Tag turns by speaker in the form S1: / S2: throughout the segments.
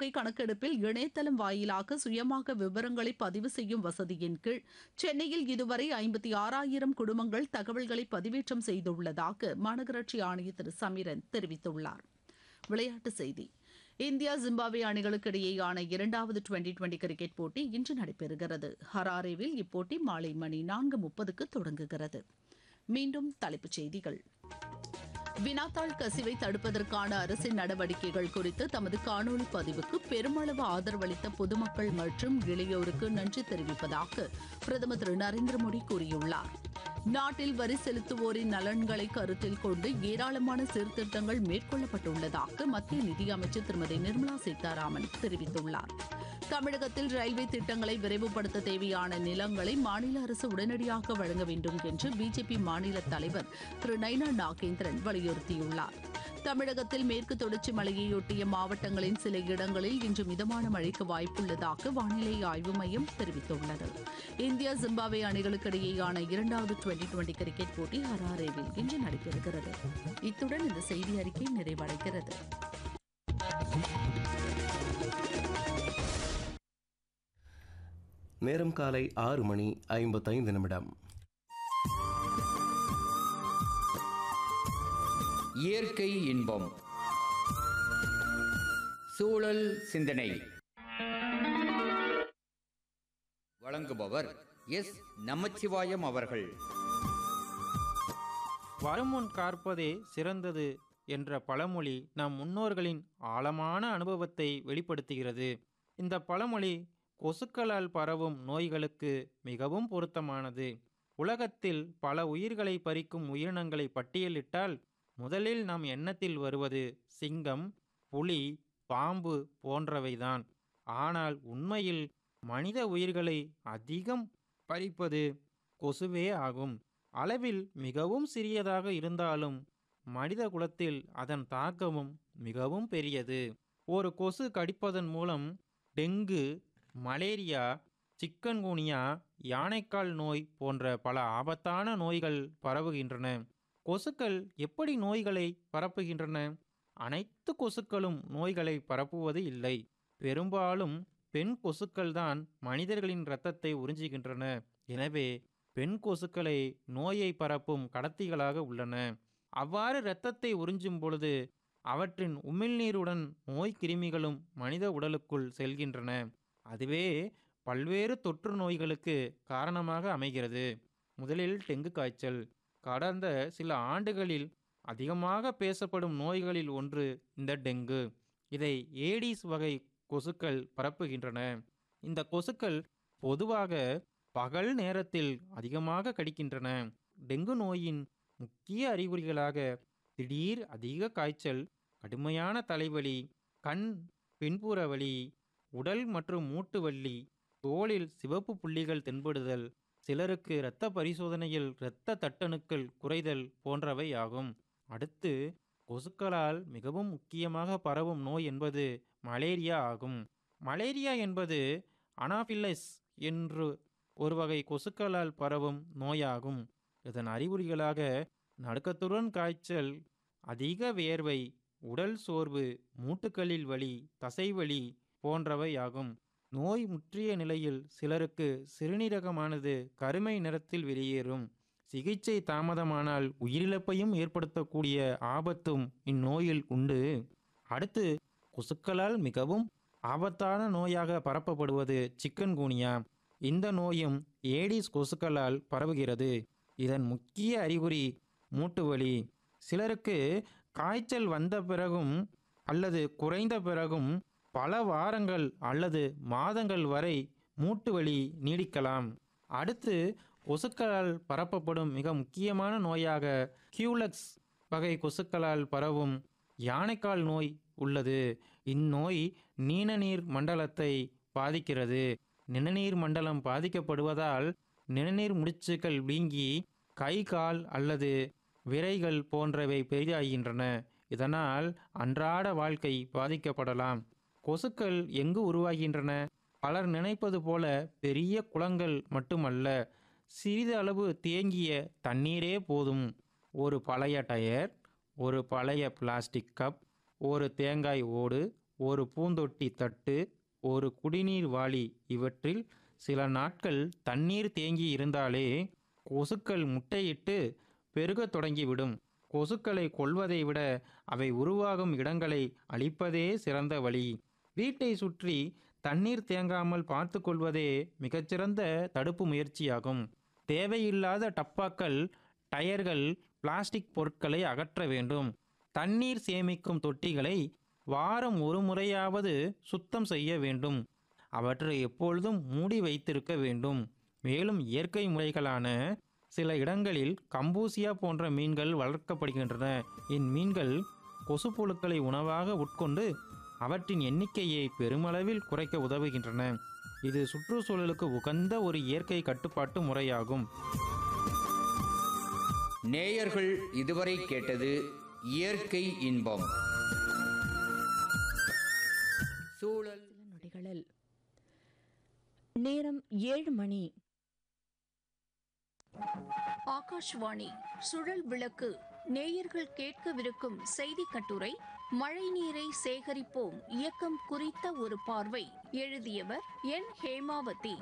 S1: தொகை கணக்கெடுப்பில் இணையதளம் வாயிலாக சுயமாக விவரங்களை பதிவு செய்யும் வசதியின் கீழ் சென்னையில் இதுவரை ஐம்பத்தி ஆறாயிரம் குடும்பங்கள் தகவல்களை பதிவேற்றம் செய்துள்ளதாக மாநகராட்சி ஆணையர் திரு சமீரன் தெரிவித்துள்ளார் விளையாட்டுச் செய்தி இந்தியா ஜிம்பாப்வே அணிகளுக்கு இடையேயான இரண்டாவது டுவெண்டி டுவெண்டி கிரிக்கெட் போட்டி இன்று நடைபெறுகிறது ஹராரேவில் இப்போட்டி மாலை மணி நான்கு முப்பதுக்கு தொடங்குகிறது மீண்டும் தலைப்புச் செய்திகள் வினாத்தாள் கசிவை தடுப்பதற்கான அரசின் நடவடிக்கைகள் குறித்து தமது காணொலி பதிவுக்கு பெருமளவு ஆதரவளித்த பொதுமக்கள் மற்றும் இளையோருக்கு நன்றி தெரிவிப்பதாக பிரதமர் திரு நரேந்திர மோடி கூறியுள்ளார் நாட்டில் வரி செலுத்துவோரின் நலன்களை கருத்தில் கொண்டு ஏராளமான சீர்திருத்தங்கள் மேற்கொள்ளப்பட்டுள்ளதாக மத்திய நிதியமைச்சர் திருமதி நிர்மலா சீதாராமன் தெரிவித்துள்ளார் தமிழகத்தில் ரயில்வே திட்டங்களை விரைவுபடுத்த தேவையான நிலங்களை மாநில அரசு உடனடியாக வழங்க வேண்டும் என்று பிஜேபி மாநில தலைவர் திரு நைனா நாகேந்திரன் வலியுறுத்தியுள்ளார் தமிழகத்தில் மேற்கு தொடர்ச்சி மலையையொட்டிய மாவட்டங்களின் சில இடங்களில் இன்று மிதமான மழைக்கு வாய்ப்புள்ளதாக வானிலை ஆய்வு மையம் தெரிவித்துள்ளது இந்தியா ஜிம்பாப்வே அணிகளுக்கு இடையேயான இரண்டாவது டுவெண்டி டுவெண்டி கிரிக்கெட் போட்டி ஹராரேவில் இன்று நடைபெறுகிறது இத்துடன் இந்த செய்தி அறிக்கை நிறைவடைகிறது
S2: நேரம் காலை ஆறு மணி ஐம்பத்தைந்து நிமிடம்
S3: இயற்கை இன்பம் சூழல் சிந்தனை வழங்குபவர் எஸ் நமச்சிவாயம் அவர்கள்
S4: வருமுன் காற்பதே சிறந்தது என்ற பழமொழி நம் முன்னோர்களின் ஆழமான அனுபவத்தை வெளிப்படுத்துகிறது இந்த பழமொழி கொசுக்களால் பரவும் நோய்களுக்கு மிகவும் பொருத்தமானது உலகத்தில் பல உயிர்களை பறிக்கும் உயிரினங்களை பட்டியலிட்டால் முதலில் நம் எண்ணத்தில் வருவது சிங்கம் புலி பாம்பு போன்றவைதான் ஆனால் உண்மையில் மனித உயிர்களை அதிகம் பறிப்பது கொசுவே ஆகும் அளவில் மிகவும் சிறியதாக இருந்தாலும் மனித குலத்தில் அதன் தாக்கமும் மிகவும் பெரியது ஒரு கொசு கடிப்பதன் மூலம் டெங்கு மலேரியா சிக்கன்குனியா யானைக்கால் நோய் போன்ற பல ஆபத்தான நோய்கள் பரவுகின்றன கொசுக்கள் எப்படி நோய்களை பரப்புகின்றன அனைத்து கொசுக்களும் நோய்களை பரப்புவது இல்லை பெரும்பாலும் பெண் கொசுக்கள் தான் மனிதர்களின் இரத்தத்தை உறிஞ்சுகின்றன எனவே பெண் கொசுக்களை நோயை பரப்பும் கடத்திகளாக உள்ளன அவ்வாறு இரத்தத்தை உறிஞ்சும் பொழுது அவற்றின் உமிழ்நீருடன் நோய் கிருமிகளும் மனித உடலுக்குள் செல்கின்றன அதுவே பல்வேறு தொற்று நோய்களுக்கு காரணமாக அமைகிறது முதலில் டெங்கு காய்ச்சல் கடந்த சில ஆண்டுகளில் அதிகமாக பேசப்படும் நோய்களில் ஒன்று இந்த டெங்கு இதை ஏடிஸ் வகை கொசுக்கள் பரப்புகின்றன இந்த கொசுக்கள் பொதுவாக பகல் நேரத்தில் அதிகமாக கடிக்கின்றன டெங்கு நோயின் முக்கிய அறிகுறிகளாக திடீர் அதிக காய்ச்சல் கடுமையான தலைவலி கண் பின்புற வலி உடல் மற்றும் மூட்டு வலி தோலில் சிவப்பு புள்ளிகள் தென்படுதல் சிலருக்கு இரத்த பரிசோதனையில் இரத்த தட்டணுக்கள் குறைதல் போன்றவை ஆகும் அடுத்து கொசுக்களால் மிகவும் முக்கியமாக பரவும் நோய் என்பது மலேரியா ஆகும் மலேரியா என்பது அனாஃபில்லஸ் என்று ஒரு வகை கொசுக்களால் பரவும் நோயாகும் இதன் அறிகுறிகளாக நடுக்கத்துடன் காய்ச்சல் அதிக வியர்வை உடல் சோர்வு மூட்டுக்களில் வலி தசைவலி போன்றவை ஆகும் நோய் முற்றிய நிலையில் சிலருக்கு சிறுநீரகமானது கருமை நிறத்தில் வெளியேறும் சிகிச்சை தாமதமானால் உயிரிழப்பையும் ஏற்படுத்தக்கூடிய ஆபத்தும் இந்நோயில் உண்டு அடுத்து கொசுக்களால் மிகவும் ஆபத்தான நோயாக பரப்பப்படுவது சிக்கன்கூனியா இந்த நோயும் ஏடிஸ் கொசுக்களால் பரவுகிறது இதன் முக்கிய அறிகுறி மூட்டு வலி சிலருக்கு காய்ச்சல் வந்த பிறகும் அல்லது குறைந்த பிறகும் பல வாரங்கள் அல்லது மாதங்கள் வரை மூட்டு வலி நீடிக்கலாம் அடுத்து கொசுக்களால் பரப்பப்படும் மிக முக்கியமான நோயாக கியூலக்ஸ் வகை கொசுக்களால் பரவும் யானைக்கால் நோய் உள்ளது இந்நோய் நீணநீர் மண்டலத்தை பாதிக்கிறது நிணநீர் மண்டலம் பாதிக்கப்படுவதால் நிணநீர் முடிச்சுக்கள் வீங்கி கை கால் அல்லது விரைகள் போன்றவை பெரிதாகின்றன இதனால் அன்றாட வாழ்க்கை பாதிக்கப்படலாம் கொசுக்கள் எங்கு உருவாகின்றன பலர் நினைப்பது போல பெரிய குளங்கள் மட்டுமல்ல சிறிது அளவு தேங்கிய தண்ணீரே போதும் ஒரு பழைய டயர் ஒரு பழைய பிளாஸ்டிக் கப் ஒரு தேங்காய் ஓடு ஒரு பூந்தொட்டி தட்டு ஒரு குடிநீர் வாளி இவற்றில் சில நாட்கள் தண்ணீர் தேங்கி இருந்தாலே கொசுக்கள் முட்டையிட்டு பெருகத் தொடங்கிவிடும் கொசுக்களை கொல்வதை விட அவை உருவாகும் இடங்களை அழிப்பதே சிறந்த வழி வீட்டை சுற்றி தண்ணீர் தேங்காமல் பார்த்து கொள்வதே மிகச்சிறந்த தடுப்பு முயற்சியாகும் தேவையில்லாத டப்பாக்கள் டயர்கள் பிளாஸ்டிக் பொருட்களை அகற்ற வேண்டும் தண்ணீர் சேமிக்கும் தொட்டிகளை வாரம் ஒரு முறையாவது சுத்தம் செய்ய வேண்டும் அவற்றை எப்பொழுதும் மூடி வைத்திருக்க வேண்டும் மேலும் இயற்கை முறைகளான சில இடங்களில் கம்பூசியா போன்ற மீன்கள் வளர்க்கப்படுகின்றன இம்மீன்கள் கொசுப்புழுக்களை உணவாக உட்கொண்டு அவற்றின் எண்ணிக்கையை பெருமளவில் குறைக்க உதவுகின்றன இது சுற்றுச்சூழலுக்கு உகந்த ஒரு இயற்கை கட்டுப்பாட்டு முறையாகும்
S3: நேயர்கள் இதுவரை கேட்டது இயற்கை இன்பம் சூழல்
S5: சில நொடிகளில் நேரம் ஏழு மணி
S6: ஆகாஷ்வாணி சுழல் விளக்கு நேயர்கள் கேட்கவிருக்கும் செய்தி கட்டுரை மழை நீரை சேகரிப்போம் இயக்கம் குறித்த ஒரு பார்வை எழுதியவர் என் ஹேமாவதி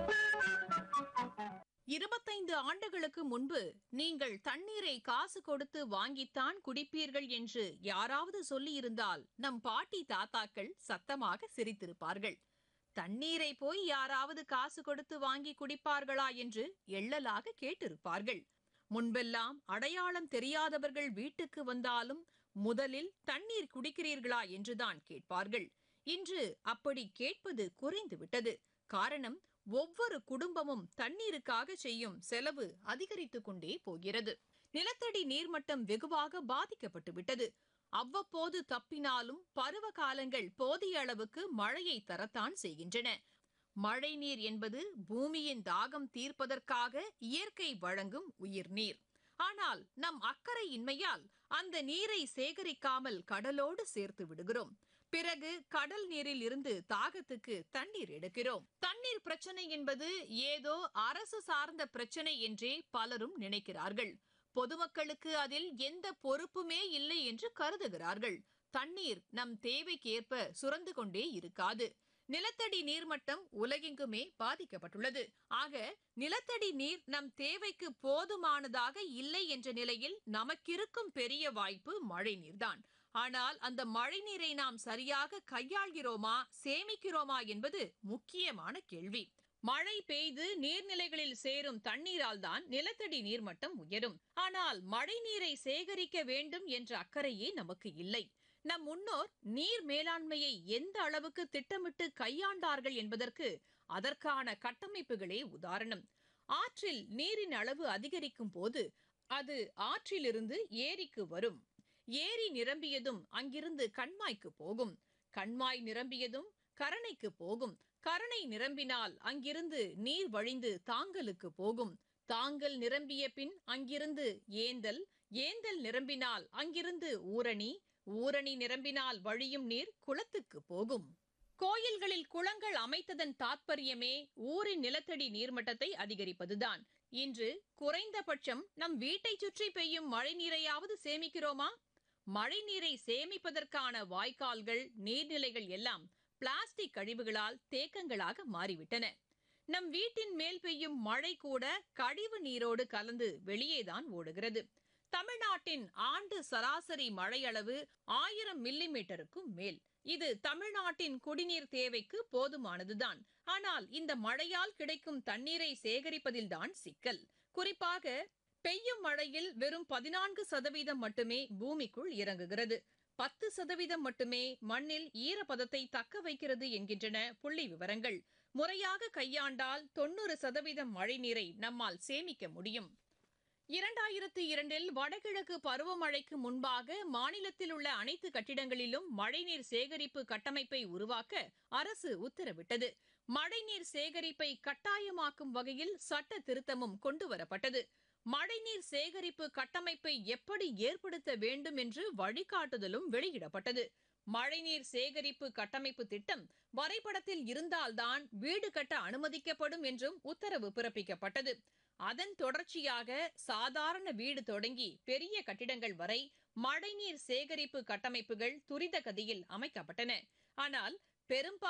S7: இருபத்தைந்து ஆண்டுகளுக்கு முன்பு நீங்கள் தண்ணீரை காசு கொடுத்து வாங்கித்தான் குடிப்பீர்கள் என்று யாராவது சொல்லியிருந்தால் நம் பாட்டி தாத்தாக்கள் சத்தமாக சிரித்திருப்பார்கள் தண்ணீரை போய் யாராவது காசு கொடுத்து வாங்கி குடிப்பார்களா என்று எள்ளலாக கேட்டிருப்பார்கள் முன்பெல்லாம் அடையாளம் தெரியாதவர்கள் வீட்டுக்கு வந்தாலும் முதலில் தண்ணீர் குடிக்கிறீர்களா என்றுதான் கேட்பார்கள் இன்று அப்படி கேட்பது குறைந்துவிட்டது காரணம் ஒவ்வொரு குடும்பமும் தண்ணீருக்காக செய்யும் செலவு அதிகரித்துக் கொண்டே போகிறது நிலத்தடி நீர்மட்டம் வெகுவாக பாதிக்கப்பட்டு விட்டது அவ்வப்போது தப்பினாலும் பருவ காலங்கள் போதிய அளவுக்கு மழையை தரத்தான் செய்கின்றன மழை நீர் என்பது பூமியின் தாகம் தீர்ப்பதற்காக இயற்கை வழங்கும் உயிர்நீர் ஆனால் நம் அக்கறை இன்மையால் அந்த நீரை சேகரிக்காமல் கடலோடு சேர்த்து விடுகிறோம் பிறகு கடல் நீரில் இருந்து தாகத்துக்கு தண்ணீர் எடுக்கிறோம் தண்ணீர் பிரச்சனை என்பது ஏதோ அரசு சார்ந்த பிரச்சனை என்றே பலரும் நினைக்கிறார்கள் பொதுமக்களுக்கு அதில் எந்த பொறுப்புமே இல்லை என்று கருதுகிறார்கள் தண்ணீர் நம் தேவைக்கேற்ப சுரந்து கொண்டே இருக்காது நிலத்தடி நீர்மட்டம் உலகெங்குமே பாதிக்கப்பட்டுள்ளது ஆக நிலத்தடி நீர் நம் தேவைக்கு போதுமானதாக இல்லை என்ற நிலையில் நமக்கிருக்கும் பெரிய வாய்ப்பு மழை நீர்தான் ஆனால் அந்த மழை நீரை நாம் சரியாக கையாள்கிறோமா சேமிக்கிறோமா என்பது முக்கியமான கேள்வி மழை பெய்து நீர்நிலைகளில் சேரும் தண்ணீரால் தான் நிலத்தடி நீர்மட்டம் உயரும் ஆனால் மழை நீரை சேகரிக்க வேண்டும் என்ற அக்கறையே நமக்கு இல்லை நம் முன்னோர் நீர் மேலாண்மையை எந்த அளவுக்கு திட்டமிட்டு கையாண்டார்கள் என்பதற்கு அதற்கான கட்டமைப்புகளே உதாரணம் ஆற்றில் நீரின் அளவு அதிகரிக்கும் போது அது ஆற்றிலிருந்து ஏரிக்கு வரும் ஏரி நிரம்பியதும் அங்கிருந்து கண்மாய்க்கு போகும் கண்மாய் நிரம்பியதும் கரணைக்கு போகும் கரணை நிரம்பினால் அங்கிருந்து நீர் வழிந்து தாங்கலுக்கு போகும் தாங்கல் நிரம்பிய பின் அங்கிருந்து ஏந்தல் ஏந்தல் நிரம்பினால் அங்கிருந்து ஊரணி ஊரணி நிரம்பினால் வழியும் நீர் குளத்துக்கு போகும் கோயில்களில் குளங்கள் அமைத்ததன் தாத்பரியமே ஊரின் நிலத்தடி நீர்மட்டத்தை அதிகரிப்பதுதான் இன்று குறைந்தபட்சம் நம் வீட்டை சுற்றி பெய்யும் மழை நீரையாவது சேமிக்கிறோமா மழை நீரை சேமிப்பதற்கான வாய்க்கால்கள் நீர்நிலைகள் எல்லாம் பிளாஸ்டிக் கழிவுகளால் தேக்கங்களாக மாறிவிட்டன நம் வீட்டின் மேல் பெய்யும் மழை கூட கழிவு நீரோடு கலந்து வெளியேதான் ஓடுகிறது தமிழ்நாட்டின் ஆண்டு சராசரி மழையளவு ஆயிரம் மில்லி மீட்டருக்கும் மேல் இது தமிழ்நாட்டின் குடிநீர் தேவைக்கு போதுமானதுதான் ஆனால் இந்த மழையால் கிடைக்கும் தண்ணீரை சேகரிப்பதில்தான் சிக்கல் குறிப்பாக பெய்யும் மழையில் வெறும் பதினான்கு சதவீதம் மட்டுமே பூமிக்குள் இறங்குகிறது பத்து சதவீதம் மட்டுமே மண்ணில் ஈரப்பதத்தை தக்க வைக்கிறது என்கின்றன புள்ளி விவரங்கள் முறையாக கையாண்டால் தொண்ணூறு சதவீதம் மழைநீரை நம்மால் சேமிக்க முடியும் இரண்டாயிரத்து இரண்டில் வடகிழக்கு பருவமழைக்கு முன்பாக மாநிலத்தில் உள்ள அனைத்து கட்டிடங்களிலும் மழைநீர் சேகரிப்பு கட்டமைப்பை உருவாக்க அரசு உத்தரவிட்டது மழைநீர் சேகரிப்பை கட்டாயமாக்கும் வகையில் சட்ட திருத்தமும் கொண்டுவரப்பட்டது மழைநீர் சேகரிப்பு கட்டமைப்பை எப்படி ஏற்படுத்த வேண்டும் என்று வழிகாட்டுதலும் வெளியிடப்பட்டது மழைநீர் சேகரிப்பு கட்டமைப்பு திட்டம் வரைபடத்தில் இருந்தால்தான் வீடு கட்ட அனுமதிக்கப்படும் என்றும் உத்தரவு பிறப்பிக்கப்பட்டது அதன் தொடர்ச்சியாக சாதாரண வீடு தொடங்கி பெரிய கட்டிடங்கள் வரை மழைநீர் சேகரிப்பு கட்டமைப்புகள் துரித கதியில் அமைக்கப்பட்டன ஆனால் பெரும்பாலும்